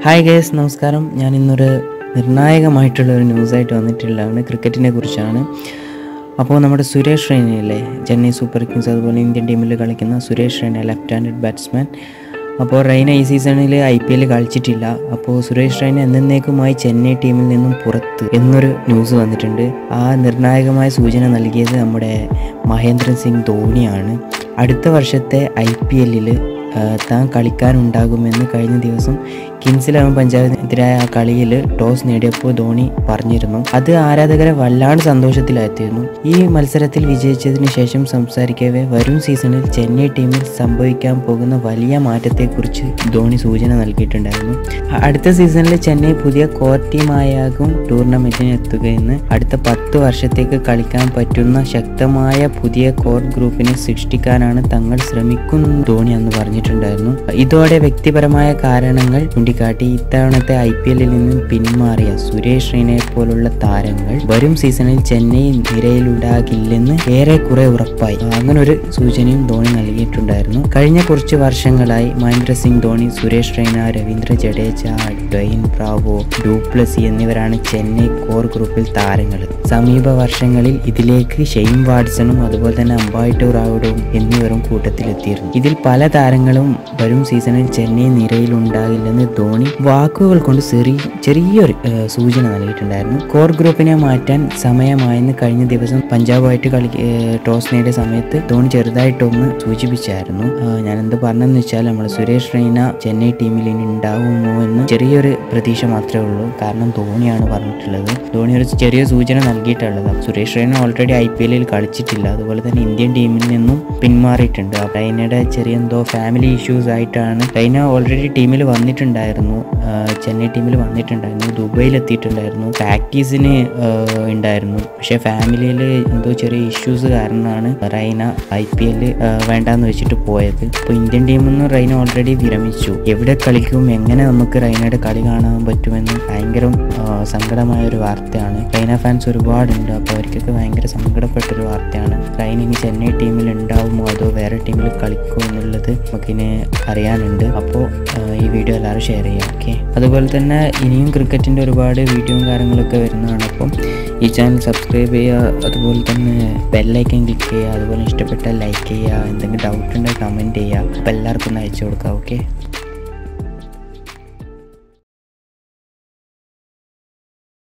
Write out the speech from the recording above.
hi guys നമസ്കാരം ഞാൻ ഇന്നൊരു നിർണായകമായിട്ടുള്ള ഒരു ന്യൂസായിട്ട് വന്നിട്ടുള്ളതാണ് ക്രിക്കറ്റിനെ കുറിച്ചാണ് അപ്പോൾ നമ്മുടെ സുരേഷ് റെയ്നയില്ലേ ചെന്നൈ സൂപ്പർ കിങ്സ് അതുപോലെ ഇന്ത്യൻ ടീമിൽ കളിക്കുന്ന Suresh Raina left handed batsman അപ്പോൾ റെയ്ന ഈ സീസണിൽ ഐ പി എൽ കളിച്ചിട്ടില്ല അപ്പോൾ സുരേഷ് റെയ്ന എന്നേക്കുമായി ചെന്നൈ ടീമിൽ നിന്നും പുറത്ത് എന്നൊരു ന്യൂസ് വന്നിട്ടുണ്ട് ആ നിർണായകമായ സൂചന നൽകിയത് നമ്മുടെ മഹേന്ദ്ര സിംഗ് ധോണിയാണ് അടുത്ത വർഷത്തെ ഐ പി എല്ലിൽ താൻ കളിക്കാനുണ്ടാകുമെന്ന് കഴിഞ്ഞ ദിവസം കിങ്സ് ഇലവൻ പഞ്ചാബിനെതിരായ ആ കളിയിൽ ടോസ് നേടിയപ്പോൾ ധോണി പറഞ്ഞിരുന്നു അത് ആരാധകരെ വല്ലാണ്ട് സന്തോഷത്തിലായിരുന്നു ഈ മത്സരത്തിൽ വിജയിച്ചതിന് ശേഷം സംസാരിക്കവേ വരും സീസണിൽ ചെന്നൈ ടീമിൽ സംഭവിക്കാൻ പോകുന്ന വലിയ മാറ്റത്തെക്കുറിച്ച് ധോണി സൂചന നൽകിയിട്ടുണ്ടായിരുന്നു അ- അടുത്ത സീസണിൽ ചെന്നൈ പുതിയ കോർ ടീമായാകും ടൂർണമെന്റിന് എത്തുകയെന്ന് അടുത്ത പത്ത് വർഷത്തേക്ക് കളിക്കാൻ പറ്റുന്ന ശക്തമായ പുതിയ കോർ ഗ്രൂപ്പിനെ സൃഷ്ടിക്കാനാണ് തങ്ങൾ ശ്രമിക്കുന്നു ധോണി അന്ന് പറഞ്ഞിട്ടുണ്ടായിരുന്നു ഇതോടെ വ്യക്തിപരമായ കാരണങ്ങൾ ചൂണ്ടിക്കാട്ടി ഇത്തവണത്തെ ഐ പി എല്ലിൽ നിന്നും പിന്മാറിയ സുരേഷ് റെയ്നയെ പോലുള്ള താരങ്ങൾ വരും സീസണിൽ ചെന്നൈ നിരയിലുണ്ടാകില്ലെന്ന് ഏറെക്കുറെ ഉറപ്പായി അങ്ങനെ ഒരു സൂചനയും ധോണി നൽകിയിട്ടുണ്ടായിരുന്നു കഴിഞ്ഞ കുറച്ച് വർഷങ്ങളായി Mahendra Singh Dhoni Suresh Raina Ravindra Jadeja Dwayne Bravo du Plessis എന്നിവരാണ് ചെന്നൈ കോർ ഗ്രൂപ്പിൽ താരങ്ങൾ സമീപ വർഷങ്ങളിൽ ഇതിലേക്ക് ഷെയ്ൻ വാട്സണും അതുപോലെ തന്നെ അമ്പായിട്ടോ റാവുഡും എന്നിവരും കൂട്ടത്തിലെത്തിയിരുന്നു ഇതിൽ പല താരങ്ങളും വരും സീസണിൽ ചെന്നൈ നിരയിലുണ്ടാകില്ലെന്ന് ധോണി വാക്കുകൾ കൊണ്ട് ചെറിയ ചെറിയൊരു ഏഹ്, സൂചന നൽകിയിട്ടുണ്ടായിരുന്നു കോർ ഗ്രൂപ്പിനെ മാറ്റാൻ സമയമായെന്ന് കഴിഞ്ഞ ദിവസം പഞ്ചാബുമായിട്ട് കളി ഏഹ്, ടോസ് നേടിയ സമയത്ത് ധോണി ചെറുതായിട്ടൊന്ന് സൂചിപ്പിച്ചായിരുന്നു ആഹ്, ഞാൻ എന്ത് പറഞ്ഞെന്ന് വെച്ചാൽ നമ്മൾ സുരേഷ് റെയ്ന ചെന്നൈ ടീമിൽ ഇനി ഉണ്ടാവുമോ എന്ന് ചെറിയൊരു പ്രതീക്ഷ മാത്രമേ ഉള്ളൂ കാരണം ധോണിയാണ് പറഞ്ഞിട്ടുള്ളത് ധോണി ഒരു ചെറിയ സൂചന നൽകിയിട്ടുള്ളത് Suresh Raina already I P എല്ലിൽ കളിച്ചിട്ടില്ല അതുപോലെ തന്നെ ഇന്ത്യൻ ടീമിൽ നിന്നും പിന്മാറിയിട്ടുണ്ട് അപ്പോൾ റൈനയുടെ ചെറിയ എന്തോ ഫാമിലി ഇഷ്യൂസ് ആയിട്ടാണ് റൈന ഓൾറെഡി ടീമിൽ വന്നിട്ടുണ്ടായിരുന്നു ആഹ് ചെന്നൈ ടീമിൽ വന്നിട്ടുണ്ടായിരുന്നു ദുബൈയിൽ എത്തിയിട്ടുണ്ടായിരുന്നു പ്രാക്ടീസിന് ആഹ് ഉണ്ടായിരുന്നു പക്ഷേ ഫാമിലിയിൽ എന്തോ ചെറിയ ഇഷ്യൂസ് കാരണമാണ് റൈന ഐ പി എല്ലിൽ വേണ്ടാന്ന് വെച്ചിട്ട് പോയത് അപ്പോൾ ഇന്ത്യൻ ടീമിൽ നിന്ന് റൈന ഓൾറെഡി വിരമിച്ചു എവിടെ കളിക്കും എങ്ങനെ നമുക്ക് റൈനയുടെ കളി കാണാൻ പറ്റുമെന്ന് ഭയങ്കര ആഹ് സങ്കടമായ ഒരു വാർത്തയാണ് റൈന ഫാൻസ് ഒരുപാടുണ്ട് അപ്പോൾ അവർക്കൊക്കെ ഭയങ്കര സങ്കടപ്പെട്ടൊരു വാർത്തയാണ് റൈന ഇനി ചെന്നൈ ടീമിൽ ഉണ്ടാവുമോ അതോ വേറെ ടീമിൽ കളിക്കുമോ എന്നുള്ളത് നമുക്കിനി അറിയാനുണ്ട് അപ്പോൾ ഈ വീഡിയോ എല്ലാവരും ഷെയർ ചെയ്യാം ഓക്കെ അതുപോലെ തന്നെ ഇനിയും ക്രിക്കറ്റിൻ്റെ ഒരുപാട് വീഡിയോയും കാര്യങ്ങളൊക്കെ വരുന്നതാണ് അപ്പം ഈ ചാനൽ സബ്സ്ക്രൈബ് ചെയ്യുക അതുപോലെ തന്നെ ബെല്ലൈക്കൻ ക്ലിക്ക് ചെയ്യുക അതുപോലെ ഇഷ്ടപ്പെട്ടാൽ ലൈക്ക് ചെയ്യുക എന്തെങ്കിലും ഡൗട്ട് ഉണ്ടെങ്കിൽ കമൻറ്റ് ചെയ്യുക അപ്പോൾ എല്ലാവർക്കും ഒന്ന് അയച്ചു കൊടുക്കുക ഓക്കെ